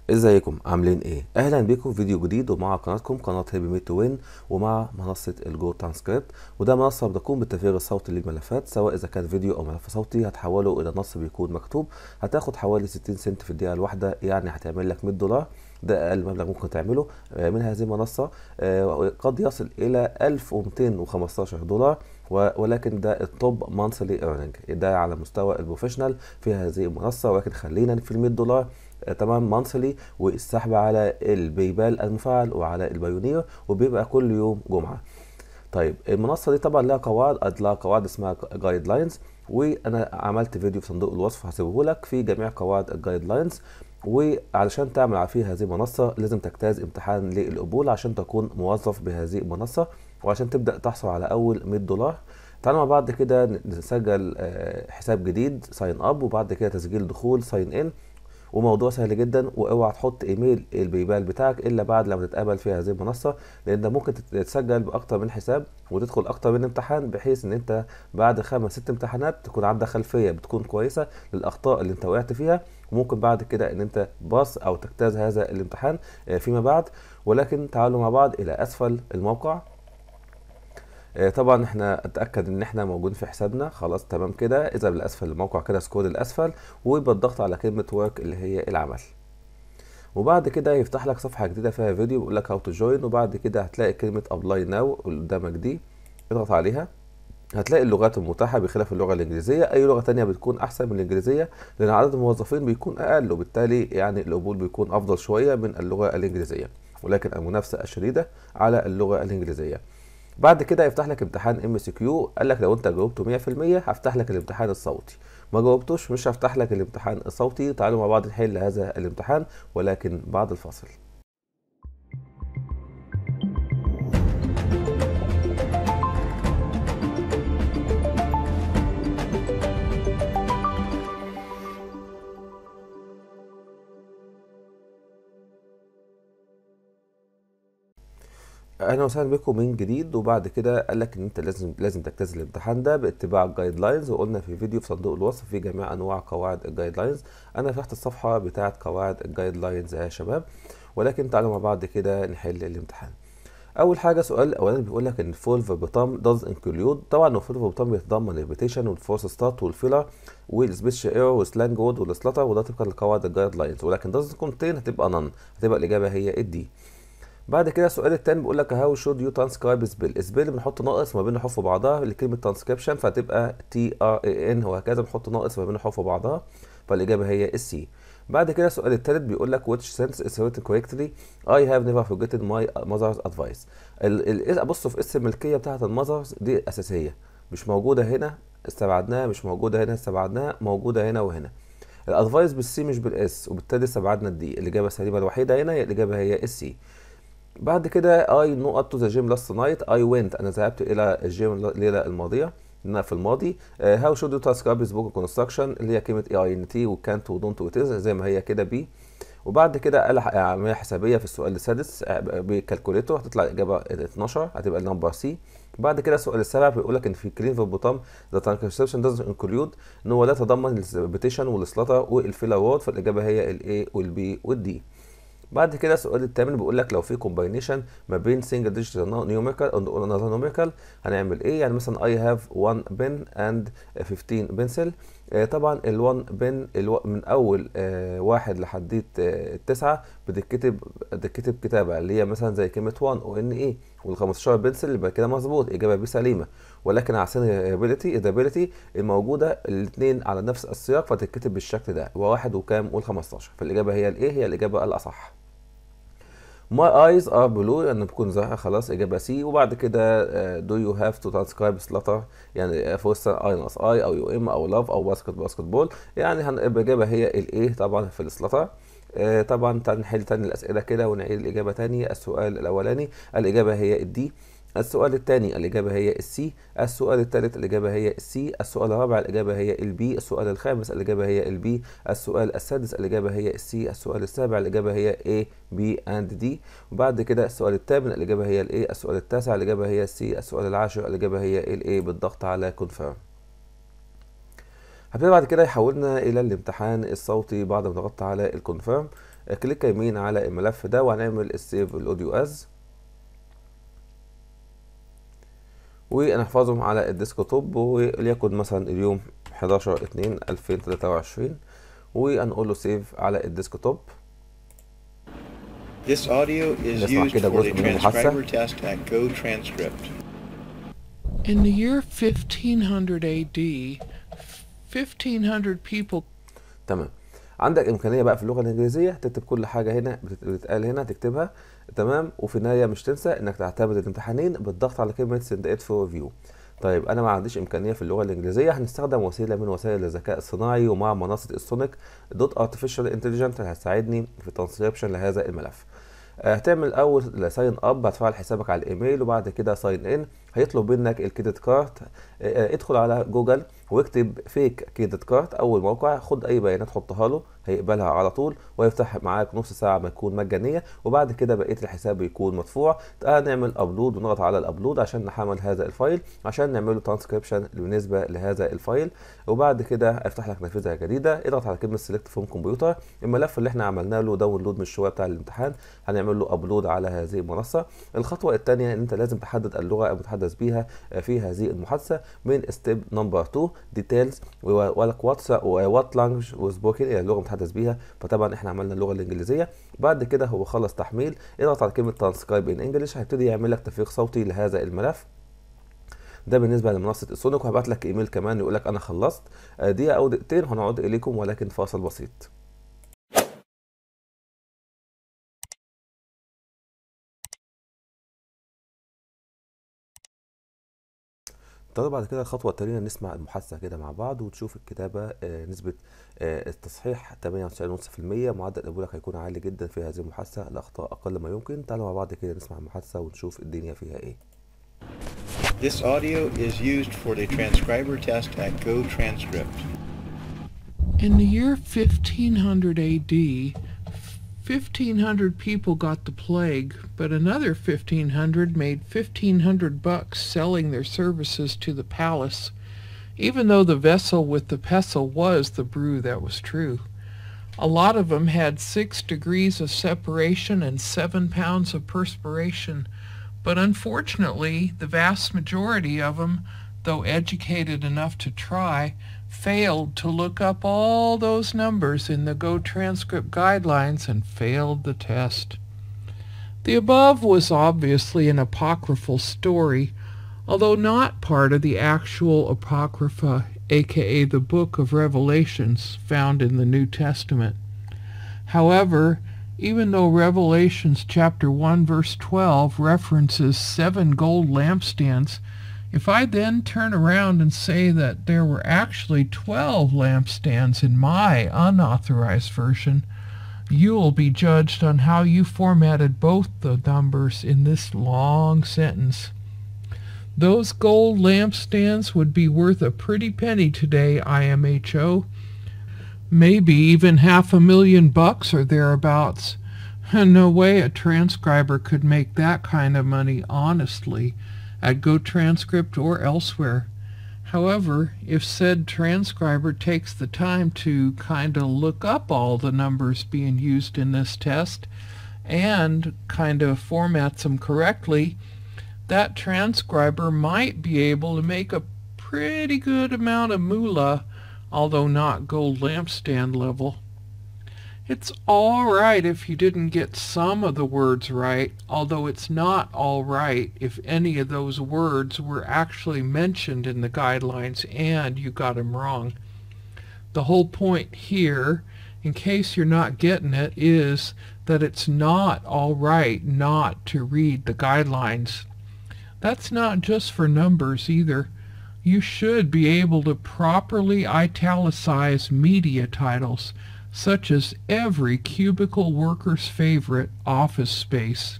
ازيكم عاملين ايه اهلا بيكم في فيديو جديد ومع قناتكم قناه هيبي ميت تو وين ومع منصه الجو ترانسكريبت وده منصه بتقوم بالتفريغ الصوتي للملفات سواء اذا كان فيديو او ملف صوتي هتحوله الى نص بيكون مكتوب هتاخد حوالي 60 سنت في الدقيقه الواحده يعني هتعمل لك 100 دولار ده اقل مبلغ ممكن تعمله آه، من هذه المنصه آه، قد يصل الى 1215 دولار و- ولكن ده التوب مانثلي ايرنينج ده على مستوى البروفيشنال في هذه المنصه ولكن خلينا في ال 100 دولار آه، تمام مانثلي والسحب على البيبال المفعل وعلى البايونير وبيبقى كل يوم جمعه طيب المنصه دي طبعا لها قواعد لها قواعد اسمها جايد لاينز وانا عملت فيديو في صندوق الوصف هسيبه لك في جميع قواعد الجايد لاينز وعلشان تعمل فيه هذه المنصه لازم تجتاز امتحان للقبول عشان تكون موظف بهذه المنصه وعشان تبدا تحصل على اول 100 دولار تعالوا مع بعض كده نسجل آه، حساب جديد ساين اب وبعد كده تسجيل دخول ساين ان وموضوع سهل جدا واوعى تحط ايميل البيبال بتاعك الا بعد لما تتقبل في هذه المنصه لان ده ممكن تتسجل باكتر من حساب وتدخل اكتر من امتحان بحيث ان انت بعد خمس ست امتحانات تكون عندك خلفيه بتكون كويسه للاخطاء اللي انت وقعت فيها وممكن بعد كده ان انت باص او تجتاز هذا الامتحان آه، فيما بعد ولكن تعالوا مع بعض الى اسفل الموقع آه، طبعا احنا اتاكد ان احنا موجودين في حسابنا خلاص تمام كده اذا لاسفل الموقع كده سكرول الاسفل وبالضغط على كلمه ورك اللي هي العمل وبعد كده يفتح لك صفحه جديده فيها فيديو بيقول لك هاو تو جوين وبعد كده هتلاقي كلمه ابلاي ناو اللي قدامك دي اضغط عليها هتلاقي اللغات المتاحة بخلاف اللغة الإنجليزية أي لغة تانية بتكون أحسن من الإنجليزية لأن عدد الموظفين بيكون أقل وبالتالي يعني القبول بيكون أفضل شوية من اللغة الإنجليزية ولكن المنافسة الشديدة على اللغة الإنجليزية بعد كده يفتح لك امتحان ام سي كيو قال لك لو انت جاوبته 100% هفتح لك الامتحان الصوتي ما جاوبتوش مش هفتح لك الامتحان الصوتي تعالوا مع بعض نحل هذا الامتحان ولكن بعد الفاصل اهلا وسهلا بكم من جديد وبعد كده قال لك ان انت لازم لازم تجتاز الامتحان ده باتباع الجايد لاينز وقلنا في فيديو في صندوق الوصف في جميع انواع قواعد الجايد لاينز انا فتحت الصفحه بتاعه قواعد الجايد لاينز يا شباب ولكن تعالوا مع بعض كده نحل الامتحان اول حاجه سؤال الاولاني بيقول لك ان فول فيربوتام داز انكلود طبعا الفول فيربوتام بيتضمن الريبيتيشن والفورس ستارت والفيلر والسبيتش ايرور والسلانج وود والسلاتر وده طبقا لقواعد الجايد لاينز ولكن داز كونتين هتبقى نون هتبقى الاجابه هي الدي بعد كده السؤال التاني بيقول لك هاو شود يو ترانسكرايب سبيل سبيل بنحط ناقص ما بين حروف بعضها لكلمه ترانسكريبشن فهتبقى تي ار اي ان وهكذا بنحط ناقص ما بين حروف بعضها فالاجابه هي السي بعد كده السؤال التالت بيقول لك which sentence is written correctly I have never forgotten my mother's advice ال ال بصوا في اسم الملكيه بتاعت المذرز دي اساسيه مش موجوده هنا استبعدناها مش موجوده هنا استبعدناها موجوده هنا وهنا الادفايس بالسي مش بالاس وبالتالي استبعدنا الدي الاجابه السليمه الوحيده هنا هي الاجابه هي السي بعد كده اي نقط تو ذا جيم لاست نايت اي وينت انا ذهبت الى الجيم الليله الماضيه إنها في الماضي هاو شود يو ترانسكرايب سبوكن كونستراكشن اللي هي كلمه اي اي ان تي وكانت ودونت وتز زي ما هي كده بي وبعد كده قال ح- عمليه حسابيه في السؤال السادس آه، بكالكوليتور هتطلع الاجابه 12 هتبقى النمبر سي بعد كده السؤال السابع بيقول لك ان في كلين فيربوتام ذا ترانسكريبشن داز انكلود ان هو لا تضمن الريبيتيشن والسلاتر والفيلر وورد فالاجابه هي الاي والبي والدي بعد كده السؤال الثامن بيقول لك لو في كومباينيشن ما بين سنجل ديجيتال نيوميريكال اند انذر نيوميريكال هنعمل ايه يعني مثلا اي هاف 1 بن اند 15 بنسل طبعا ال1 بن الو... من اول آه، واحد لحد آه، التسعه بتتكتب بتتكتب كتابه اللي هي مثلا زي كلمه 1 او ان اي وال 15 بنسل يبقى كده مظبوط اجابه بي سليمه ولكن عشان الابيليتي الابيليتي الموجوده الاثنين على نفس السياق فتتكتب بالشكل ده وواحد وكام وال15 فالاجابه هي الايه هي الاجابه الاصح My eyes are blue يعني بكون زرقاء خلاص إجابة سي وبعد كده آه، do you have to transcribe slater يعني فورس اي ناقص اي أو يو ام أو لاف أو باسكت باسكت بول يعني هنبقى الإجابة هي الإيه طبعا في السلاتر آه، طبعا تعال نحل تاني الأسئلة كده ونعيد الإجابة تاني السؤال الأولاني الإجابة هي الدي السؤال الثاني الإجابة هي السي السؤال الثالث الإجابة هي السي السؤال الرابع الإجابة هي البي السؤال الخامس الإجابة هي البي السؤال السادس الإجابة هي السي السؤال السابع الإجابة هي A B and D وبعد كده السؤال الثامن الإجابة هي الA السؤال التاسع الإجابة هي السي السؤال العاشر الإجابة هي الA بالضغط على confirm هبتدي بعد كده يحولنا إلى الامتحان الصوتي بعد ما ضغطت على الكونفيرم كليك يمين على الملف ده وهنعمل السيف الاوديو از ونحفظهم على الديسكتوب وليكن مثلا اليوم 11 2 2023 وهنقول له سيف على الديسكتوب This audio is نسمع used كده for the جزء من المحادثة. transcriber test at Go Transcript. In the year 1500 AD, 1500 people تمام عندك امكانيه بقى في اللغه الانجليزيه تكتب كل حاجه هنا بتت- بتتقال هنا تكتبها تمام وفي النهايه مش تنسى انك تعتمد الامتحانين بالضغط على كلمه send it for review طيب انا ما عنديش امكانيه في اللغه الانجليزيه هنستخدم وسيله من وسائل الذكاء الصناعي ومع منصه السونيك دوت ارتفيشال انتليجنت هتساعدني في ترانسكريبشن لهذا الملف آه، هتعمل اول ساين اب هتفعل حسابك على الايميل وبعد كده ساين ان هيطلب منك الكريدت كارد آه، آه، ادخل على جوجل واكتب فيك كريدت كارد اول موقع خد اي بيانات حطها له هيقبلها على طول ويفتح معاك نص ساعه ما تكون مجانيه وبعد كده بقيه الحساب بيكون مدفوع تعال نعمل ابلود ونضغط على الابلود عشان نحمل هذا الفايل عشان نعمله ترانسكريبشن بالنسبه لهذا الفايل وبعد كده هيفتح لك نافذه جديده اضغط على كلمه سيلكت فروم كمبيوتر الملف اللي احنا عملنا له داونلود من الشويه بتاع الامتحان هنعمل له ابلود على هذه المنصه الخطوه الثانيه ان انت لازم تحدد اللغه المتحدث بيها في هذه المحادثه من ستيب نمبر 2 ديتيلز ولك واتس وات لانجوج وسبوكن هي اللغه المتحدث بيها فطبعا احنا عملنا اللغه الانجليزيه بعد كده هو خلص تحميل اضغط على كلمه ترانسكرايب ان انجلش هيبتدي يعمل لك تفريغ صوتي لهذا الملف ده بالنسبه لمنصه السونيك وهبعت لك ايميل كمان يقول لك انا خلصت آه، دقيقه او دقيقتين هنعود اليكم ولكن فاصل بسيط طيب بعد كده الخطوة التانية نسمع المحادثة كده مع بعض وتشوف الكتابة آه، نسبة آه، التصحيح 98.5% معدل قبولك هيكون عالي جدا في هذه المحادثة الأخطاء أقل ما يمكن تعالوا مع بعض كده نسمع المحادثة ونشوف الدنيا فيها إيه This audio is used for the transcriber test at Go Transcript. In the year 1500 AD, 1500 people got the plague, but another 1500 made 1500 bucks selling their services to the palace, even though the vessel with the pestle was the brew that was true. A lot of them had six degrees of separation and seven pounds of perspiration, but unfortunately, the vast majority of them, though educated enough to try, failed to look up all those numbers in the Go transcript guidelines and failed the test. The above was obviously an apocryphal story, although not part of the actual Apocrypha, aka the Book of Revelations, found in the New Testament. However, even though Revelations chapter 1 verse 12 references seven gold lampstands, if I then turn around and say that there were actually 12 lampstands in my unauthorized version, you'll be judged on how you formatted both the numbers in this long sentence. Those gold lampstands would be worth a pretty penny today, IMHO. Maybe even half a million bucks or thereabouts. No way a transcriber could make that kind of money honestly at GoTranscript or elsewhere. However, if said transcriber takes the time to kind of look up all the numbers being used in this test and kind of formats them correctly, that transcriber might be able to make a pretty good amount of moolah, although not gold lampstand level. It's all right if you didn't get some of the words right, although it's not all right if any of those words were actually mentioned in the guidelines and you got them wrong. The whole point here, in case you're not getting it, is that it's not all right not to read the guidelines. That's not just for numbers either. You should be able to properly italicize media titles, such as every cubicle worker's favorite office space.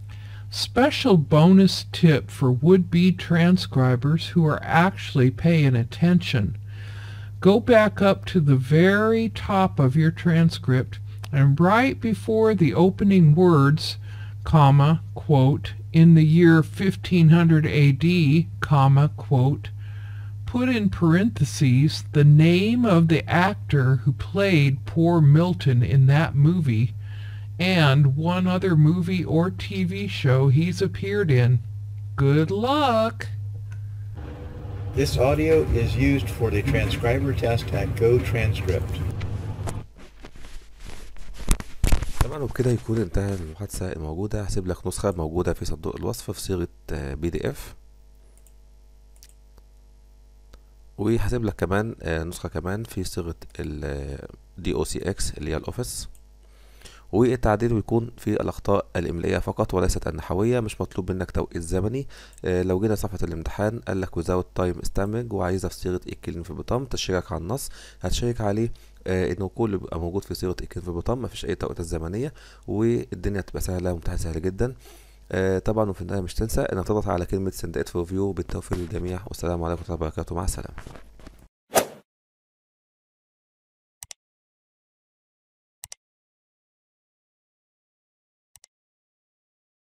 Special bonus tip for would-be transcribers who are actually paying attention. Go back up to the very top of your transcript and right before the opening words, comma, quote, in the year 1500 AD, comma, quote, put in parentheses the name of the actor who played poor Milton in that movie and one other movie or TV show he's appeared in. Good luck! This audio is used for the transcriber test at GoTranscript. طبعا وبكده يكون انتهى المحادثة الموجودة هسيب لك نسخة موجودة في صندوق الوصف في صيغة بي دي اف وهسيب لك كمان آه، نسخة كمان في صيغة ال دي او سي اكس اللي هي الاوفيس والتعديل بيكون في الأخطاء الإملائية فقط وليست النحوية مش مطلوب منك توقيت زمني آه، لو جينا صفحة الامتحان قال لك without time stamping وعايزها في صيغة الكلمة في بطام تشيرك على النص هتشيك عليه آه، انه كله بيبقى موجود في صيغة الكلمة في بطام مفيش أي توقيتات زمنية والدنيا تبقى سهلة وامتحان سهل جدا آه، طبعا وفي النهاية مش تنسى انك تضغط على كلمة send it for review بالتوفيق للجميع والسلام عليكم ورحمة الله وبركاته مع السلامة